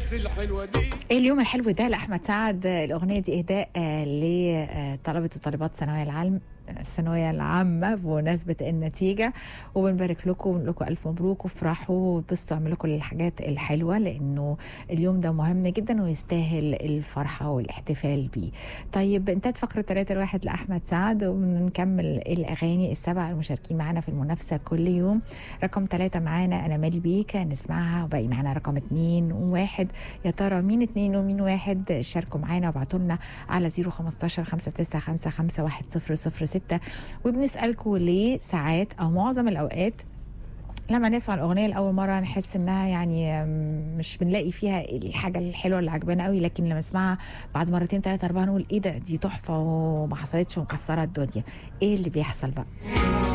الناس الحلوة دي ايه اليوم الحلو ده لاحمد سعد الاغنيه دي اهداء آه، لطلبه وطالبات الثانويه العام الثانويه العامه بمناسبه النتيجه وبنبارك لكم ونقول لكم الف مبروك وافرحوا وبصوا اعملوا كل الحاجات الحلوه لانه اليوم ده مهم جدا ويستاهل الفرحه والاحتفال بيه. طيب انتهت فقره 3 الواحد لاحمد سعد وبنكمل الاغاني السبع المشاركين معانا في المنافسه كل يوم. رقم ثلاثة معانا انا مالي بيك نسمعها وباقي معانا رقم اثنين وواحد يا ترى مين اثنين ومين واحد شاركوا معانا وابعتوا لنا على 015 5955 1006 وبنسالكم ليه ساعات او معظم الاوقات لما نسمع الاغنيه لاول مره نحس انها يعني مش بنلاقي فيها الحاجه الحلوه اللي عجبانا قوي لكن لما نسمعها بعد مرتين ثلاثه اربعه نقول ايه ده دي تحفه وما حصلتش ومكسره الدنيا ايه اللي بيحصل بقى